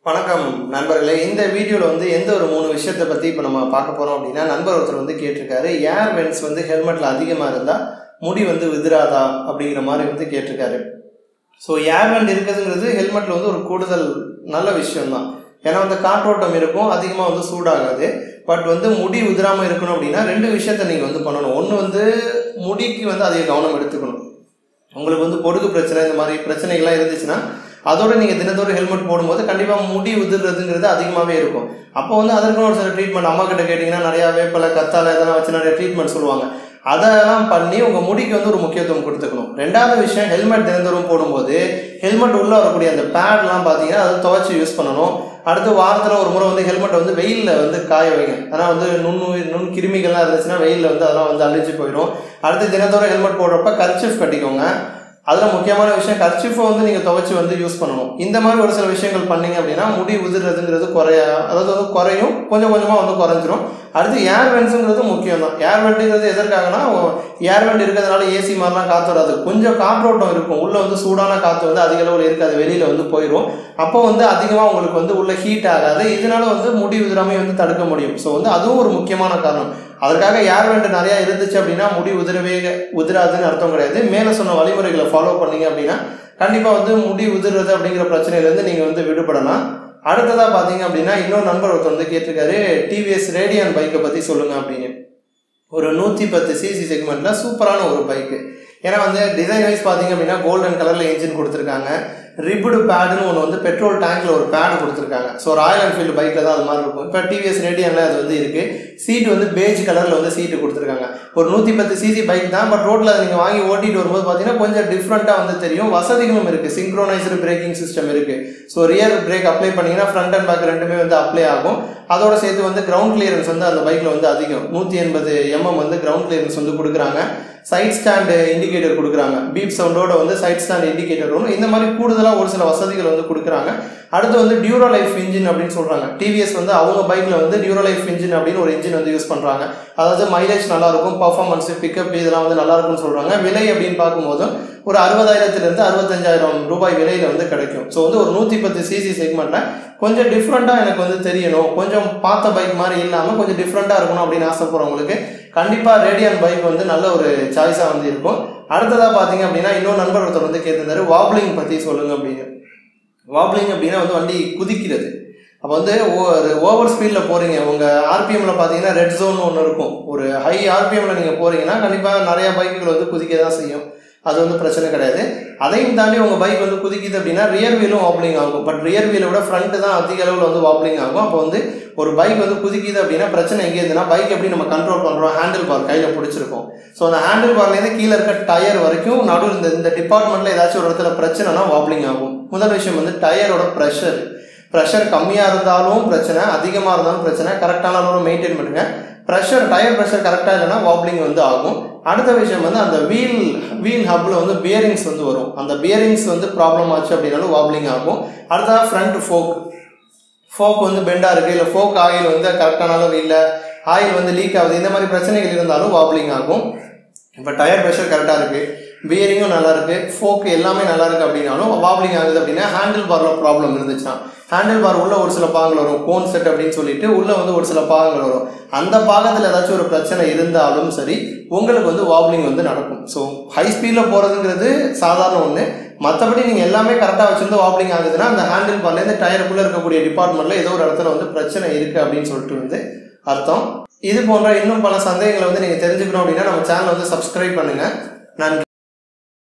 வணக்கம் நண்பர்களே இந்த வீடியோவில் வந்து எந்த ஒரு மூணு விஷயத்தை பற்றி இப்போ நம்ம பார்க்க போகிறோம் அப்படின்னா நண்பர் ஒருத்தர் வந்து கேட்டிருக்காரு ஏர் வென்ஸ் வந்து ஹெல்மெட்டில் அதிகமாக இருந்தால் முடி வந்து விதிராதா அப்படிங்கிற மாதிரி வந்து கேட்டிருக்காரு ஸோ ஏர் வெண்ட் இருக்குதுங்கிறது ஹெல்மெட்டில் வந்து ஒரு கூடுதல் நல்ல விஷயம்தான் ஏன்னா வந்து காற்றோட்டம் இருக்கும் அதிகமாக வந்து சூடாகாது பட் வந்து முடி உதிராமல் இருக்கணும் அப்படின்னா ரெண்டு விஷயத்த நீங்கள் வந்து பண்ணணும் ஒன்று வந்து முடிக்கு வந்து அதிக கவனம் எடுத்துக்கணும் உங்களுக்கு வந்து பொடுகு பிரச்சனை இந்த மாதிரி பிரச்சனைகள்லாம் இருந்துச்சுன்னா அதோட நீங்கள் தினத்தோறும் ஹெல்மெட் போடும்போது கண்டிப்பாக முடி உதிர்றதுங்கிறது அதிகமாகவே இருக்கும் அப்போ வந்து அதற்குன்னு ஒரு சில ட்ரீட்மெண்ட் அம்மா கிட்ட கேட்டிங்கன்னா நிறையா வேப்பலை கத்தாழை இதெல்லாம் வச்சு நிறைய ட்ரீட்மெண்ட் சொல்லுவாங்க அதெல்லாம் பண்ணி உங்கள் முடிக்கு வந்து ஒரு முக்கியத்துவம் கொடுத்துக்கணும் ரெண்டாவது விஷயம் ஹெல்மெட் தினந்தோறும் போடும்போது ஹெல்மெட் உள்ளே வரக்கூடிய அந்த பேட்லாம் பார்த்தீங்கன்னா அதை துவைச்சி யூஸ் பண்ணணும் அடுத்து வாரத்தில் ஒரு முறை வந்து ஹெல்மெட்டை வந்து வெயிலில் வந்து காய வைங்க ஆனால் வந்து நுண்ணுயிர் நுண் கிருமிகள்லாம் இருந்துச்சுன்னா வெயிலில் வந்து அதெல்லாம் வந்து அழிஞ்சு போயிடும் அடுத்து தினத்தோறும் ஹெல்மெட் போடுறப்ப கர்ச்சிஃப் கட்டிக்கோங்க அதில் முக்கியமான விஷயம் கர்ச்சிஃபை வந்து நீங்கள் துவைச்சி வந்து யூஸ் பண்ணணும் இந்த மாதிரி ஒரு சில விஷயங்கள் பண்ணீங்க அப்படின்னா முடி உதிர்றதுங்கிறது குறைய அதாவது வந்து குறையும் கொஞ்சம் கொஞ்சமாக வந்து குறைஞ்சிரும் அடுத்து ஏர் வென்ஸுங்கிறது முக்கியம் தான் ஏர் வெண்ட்டுங்கிறது எதற்காகனா ஏர் வெண்ட் இருக்கிறதுனால ஏசி மாதிரிலாம் காற்று வராது கொஞ்சம் காற்றோட்டம் இருக்கும் உள்ளே வந்து சூடான காற்று வந்து அதிக அளவில் இருக்காது வெளியில் வந்து போயிடும் அப்போ வந்து அதிகமாக உங்களுக்கு வந்து உள்ள ஹீட் ஆகாது இதனால வந்து முடி உதிராமை வந்து தடுக்க முடியும் ஸோ வந்து அதுவும் ஒரு முக்கியமான காரணம் அதற்காக ஏர் வெண்ட் நிறையா இருந்துச்சு அப்படின்னா முடி உதிரவே உதிராதுன்னு அர்த்தம் கிடையாது மேலே சொன்ன வழிமுறைகளை ஃபாலோ பண்ணீங்க அப்படின்னா கண்டிப்பாக வந்து முடி உதிர்றது அப்படிங்கிற பிரச்சனையிலேருந்து நீங்கள் வந்து விடுபடலாம் அடுத்ததாக பார்த்தீங்க அப்படின்னா இன்னொரு நண்பர் ஒருத்தர் வந்து கேட்டிருக்காரு டிவிஎஸ் ரேடியன் பைக்கை பற்றி சொல்லுங்கள் அப்படின்னு ஒரு நூற்றி பத்து சிசி செக்மெண்ட்டில் சூப்பரான ஒரு பைக்கு ஏன்னா வந்து டிசைன் வைஸ் பார்த்தீங்க அப்படின்னா கோல்டன் கலரில் இன்ஜின் கொடுத்துருக்காங்க ரிப்புடு பேடுன்னு ஒன்று வந்து பெட்ரோல் டேங்க்கில் ஒரு பேடு கொடுத்துருக்காங்க ஸோ ராயல் என்ஃபீல்டு பைக்கில் தான் அது மாதிரி இருக்கும் இப்போ டிவிஎஸ் ரேடியனில் அது வந்து இருக்குது சீட் வந்து பேஜ் கலரில் வந்து சீட்டு கொடுத்துருக்காங்க ஒரு நூற்றி பத்து சிசி பைக் தான் பட் ரோட்டில் அதை நீங்கள் வாங்கி ஓட்டிட்டு வரும்போது பார்த்தீங்கன்னா கொஞ்சம் டிஃப்ரெண்ட்டாக வந்து தெரியும் வசதிகளும் இருக்குது சிங்க்ரோனைஸ்டு பிரேக்கிங் சிஸ்டம் இருக்குது ஸோ ரியர் பிரேக் அப்ளை பண்ணிங்கன்னா ஃப்ரண்ட் அண்ட் பேக் ரெண்டுமே வந்து அப்ளை ஆகும் அதோட சேர்த்து வந்து கிரவுண்ட் கிளியரன்ஸ் வந்து அந்த பைக்கில் வந்து அதிகம் நூற்றி எண்பது எம்எம் வந்து கிரவுண்ட் கிளியரன்ஸ் வந்து கொடுக்குறாங்க சைட் ஸ்டாண்டு இண்டிகேட்டர் கொடுக்குறாங்க பீப் சவுண்டோட வந்து சைட் ஸ்டாண்ட் இண்டிகேட்டர் வரும் இந்த மாதிரி கூடுதலாக ஒரு சில வசதிகள் வந்து கொடுக்குறாங்க அடுத்து வந்து டியூரோ லைஃப் இன்ஜின் அப்படின்னு சொல்கிறாங்க டிவிஎஸ் வந்து அவங்க பைக்கில் வந்து டியூரோ லைஃப் இன்ஜின் அப்படின்னு ஒரு இன்ஜின் வந்து யூஸ் பண்ணுறாங்க அதாவது மைலேஜ் நல்லாயிருக்கும் பர்ஃபார்மன்ஸ் பிக்கப் இதெல்லாம் வந்து நல்லா இருக்கும்னு சொல்கிறாங்க விலை அப்படின்னு பார்க்கும்போது ஒரு அறுபதாயிரத்துலேருந்து அறுபத்தஞ்சாயிரம் ரூபாய் விலையில் வந்து கிடைக்கும் ஸோ வந்து ஒரு நூற்றி பத்து சிசி செக்மெண்ட்டில் கொஞ்சம் டிஃப்ரெண்ட்டாக எனக்கு வந்து தெரியணும் கொஞ்சம் பார்த்த பைக் மாதிரி இல்லாமல் கொஞ்சம் டிஃப்ரெண்ட்டாக இருக்கணும் அப்படின்னு ஆசைப்படுறவங்களுக்கு கண்டிப்பாக ரேடியன் பைக் வந்து நல்ல ஒரு சாய்ஸாக வந்து இருக்கும் அடுத்ததாக பார்த்தீங்க அப்படின்னா இன்னொரு நண்பர் ஒருத்தர் வந்து கேட்டிருந்தாரு வாப்ளிங் பற்றி சொல்லுங்கள் அப்படின்னு வாப்ளிங் அப்படின்னா வந்து வண்டி குதிக்கிறது அப்போ வந்து ஒரு ஓவர் ஸ்பீடில் போகிறீங்க உங்கள் ஆர்பிஎம்மில் பார்த்தீங்கன்னா ரெட் ஜோன் ஒன்று இருக்கும் ஒரு ஹை ஆர்பிஎம்மில் நீங்கள் போகிறீங்கன்னா கண்டிப்பாக நிறையா பைக்குகள் வந்து குதிக்க தான் செய்யும் அது வந்து பிரச்சனை கிடையாது அதையும் தாண்டி உங்கள் பைக் வந்து குதிக்குது அப்படின்னா ரியர் வீலும் வாப்ளிங் ஆகும் பட் ரியர் வீலை விட ஃப்ரண்ட்டு தான் அதிக அளவில் வந்து வாப்ளிங் ஆகும் அப்போ வந்து ஒரு பைக் வந்து குதிக்குது அப்படின்னா பிரச்சனை எங்கே இருந்துன்னா பைக் எப்படி நம்ம கண்ட்ரோல் பண்ணுறோம் ஹேண்டில் பார் கையில் பிடிச்சிருக்கோம் ஸோ அந்த ஹேண்டில் பார்லேருந்து கீழே இருக்க டயர் வரைக்கும் நடுவில் இந்த இந்த டிபார்ட்மெண்ட்டில் ஏதாச்சும் ஒரு இடத்துல பிரச்சனைனா வாப்ளிங் ஆகும் முதல் விஷயம் வந்து டயரோட ப்ரெஷர் ப்ரெஷர் கம்மியாக இருந்தாலும் பிரச்சனை அதிகமாக இருந்தாலும் பிரச்சனை கரெக்டான அளவு மெயின்டைன் பண்ணுங்கள் ப்ரெஷர் டயர் ப்ரெஷர் கரெக்டாக இல்லைன்னா வாப்ளிங் வந்து ஆகும் அடுத்த விஷயம் வந்து அந்த வீல் வீல் ஹப்பில் வந்து பியரிங்ஸ் வந்து வரும் அந்த பியரிங்ஸ் வந்து ப்ராப்ளம் ஆச்சு அப்படின்னாலும் வாப்ளிங் ஆகும் அடுத்ததாக ஃப்ரண்ட் ஃபோக் ஃபோக் வந்து பெண்டாக இருக்குது இல்லை ஃபோக் ஆயில் வந்து கரெக்டான அளவு இல்லை ஆயில் வந்து லீக் ஆகுது இந்த மாதிரி பிரச்சனைகள் இருந்தாலும் வாப்ளிங் ஆகும் இப்போ டயர் ப்ரெஷர் கரெக்டாக இருக்குது பியரிங்கும் நல்லா இருக்குது ஃபோக்கு எல்லாமே நல்லா இருக்குது அப்படின்னாலும் வாப்ளிங் ஆகுது அப்படின்னா ஹேண்டில் பாரில் ப்ராப்ளம் இருந்துச்சுன்னா ஹேண்டில் பார் உள்ள ஒரு சில பாகங்கள் வரும் கோன் செட் அப்படின்னு சொல்லிட்டு உள்ள வந்து ஒரு சில பாகங்கள் வரும் அந்த பாகத்தில் ஏதாச்சும் ஒரு பிரச்சனை இருந்தாலும் சரி உங்களுக்கு வந்து வாப்ளிங் வந்து நடக்கும் ஸோ ஹை ஸ்பீடில் போகிறதுங்கிறது சாதாரண ஒன்று மற்றபடி நீங்கள் எல்லாமே கரெக்டாக வச்சுருந்து வாப்ளிங் ஆகுதுன்னா அந்த ஹேண்டில் பார்லேருந்து டயருக்குள்ளே இருக்கக்கூடிய டிபார்ட்மெண்ட்டில் ஏதோ ஒரு இடத்துல வந்து பிரச்சனை இருக்குது அப்படின்னு சொல்லிட்டு வந்து அர்த்தம் இது போன்ற இன்னும் பல சந்தேகங்களை வந்து நீங்கள் தெரிஞ்சுக்கணும் அப்படின்னா நம்ம சேனலை வந்து சப்ஸ்கிரைப் பண்ணுங்கள் நன்றி